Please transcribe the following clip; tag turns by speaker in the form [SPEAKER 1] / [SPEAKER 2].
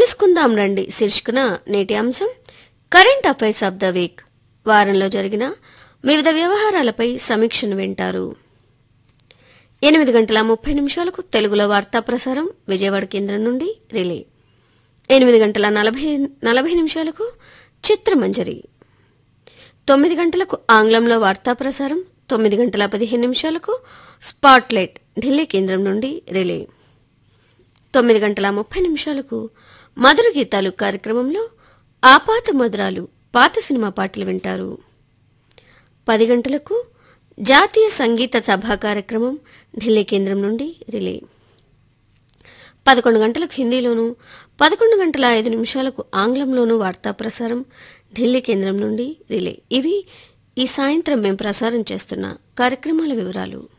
[SPEAKER 1] తెలుసుకుందాం రండి శీర్షికన నేటి అంశం current affairs of the week వారంలో జరిగిన వివిధ వ్యవహారాలపై సమీక్షను వింటారు ఎనిమిది గంటల ముప్పై నిమిషాలకు తెలుగులో వార్తా ప్రసారం విజయవాడ కేంద్రం నుండి రిలే ఎనిమిది గంటల నలభై నలభై నిమిషాలకు చిత్రమంజరి తొమ్మిది గంటలకు ఆంగ్లంలో వార్తా ప్రసారం తొమ్మిది గంటల పదిహేను నిమిషాలకు స్పాట్లైట్ ఢిల్లీ కేంద్రం నుండి రిలే తొమ్మిది గంటల ముప్పై నిమిషాలకు మధుర గీతాలు కార్యక్రమంలో ఆపాత మధురాలు పాత సినిమా పాటలు వింటారు పది గంటలకు జాతీయ సంగీత సభ కార్యక్రమం ఢిల్లీ కేంద్రం నుండి రిలే పదకొండు గంటలకు హిందీలోను పదకొండు గంటల ఐదు నిమిషాలకు ఆంగ్లంలోనూ వార్తా ప్రసారం ఢిల్లీ కేంద్రం నుండి రిలే ఇవి ఈ సాయంత్రం మేము ప్రసారం చేస్తున్న కార్యక్రమాల వివరాలు